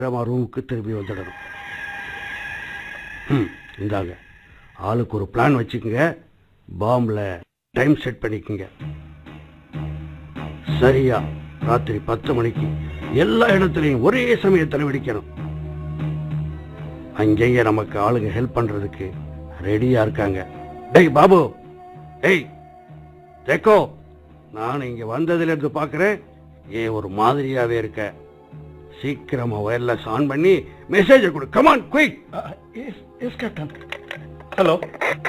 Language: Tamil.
நம்ம ரூமுக்கு திரும்பி வந்துடணும் ம் இந்தாங்க ஆளுக்கு ஒரு பிளான் வச்சுக்கோங்க பாம்பில் டைம் செட் பண்ணிக்கோங்க சரியா ராத்திரி பத்து மணிக்கு எல்லா இடத்துலையும் ஒரே சமயத்தில் வெடிக்கணும் அங்கேயே நமக்கு ஆளுங்க ஹெல்ப் பண்றதுக்கு ரெடியா இருக்காங்க டேய் பாபு டேய் தேக்கோ நான் இங்க வந்ததுல இருந்து பார்க்கறேன் ஏன் ஒரு மாதிரியாவே இருக்க சீக்கிரமா ஒயர்லெஸ் ஆன் பண்ணி மெசேஜ் கொடு come on quick yes yes captain hello